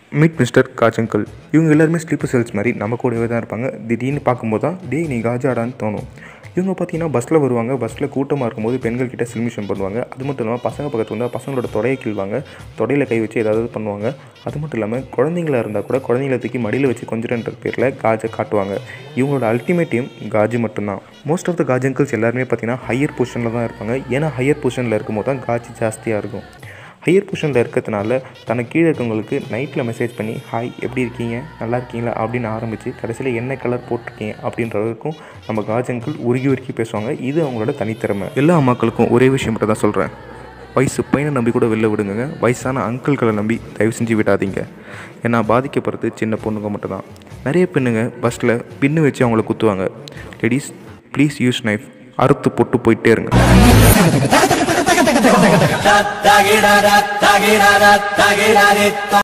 meet mister காஜங்கல் இவங்க எல்லாருமே sleeper cells மாதிரி நம்ம கூடவே தான் இருப்பாங்க திடீர்னு பார்க்கும்போது தான் டேய் நீ காஜாடான்னு தோணும் இவங்க பார்த்தீங்கன்னா பஸ்ஸில் வருவாங்க பஸ்ஸில் கூட்டமாக இருக்கும்போது பெண்கள் கிட்ட சில்மிஷன் பண்ணுவாங்க அது மட்டும் இல்லாமல் பசங்க பக்கத்தில் வந்தால் பசங்களோட தொடையை கிள்வாங்க தொடையில் கை வச்சு ஏதாவது பண்ணுவாங்க அது மட்டும் இல்லாமல் குழந்தைங்களா இருந்தால் கூட குழந்தைங்கள தூக்கி மடியில் வச்சு கொஞ்சன்ற பேரில் காஜை காட்டுவாங்க இவங்களோட அல்டிமேட் டீம் காஜு மட்டும்தான் மோஸ்ட் ஆஃப் த காஜ் அங்கிள்ஸ் எல்லாருமே பார்த்தீங்கன்னா ஹையர் பொசிஷனில் தான் இருப்பாங்க ஏன்னா ஹையர் பொசிஷனில் இருக்கும்போது தான் காஜு ஜாஸ்தியாக இருக்கும் ஹையர் பொசிஷனில் இருக்கிறதுனால தனக்கு கீழே இருக்கவங்களுக்கு நைட்டில் மெசேஜ் பண்ணி ஹாய் எப்படி இருக்கீங்க நல்லா இருக்கீங்களா அப்படின்னு ஆரம்பித்து கடைசியில் என்ன கலர் போட்டிருக்கீங்க அப்படின்ற வரைக்கும் நம்ம காஜ் அங்கிள் உருகி உருகி பேசுவாங்க இது அவங்களோட தனித்திறமை எல்லா அம்மாக்களுக்கும் ஒரே விஷயம் மட்டும் தான் சொல்கிறேன் வயசு பையனை நம்பி கூட வெளில விடுங்க வயசான அங்கிள்களை நம்பி தயவு செஞ்சு விடாதீங்க ஏன்னா பாதிக்கப்படுறது சின்ன பொண்ணுங்க மட்டும்தான் நிறைய பெண்ணுங்க பஸ்ஸில் பின்னு வச்சு அவங்கள குத்துவாங்க லேடிஸ் ப்ளீஸ் யூஸ் நைஃப் அறுத்து போட்டு போயிட்டே இருங்க da da da da da da da da da da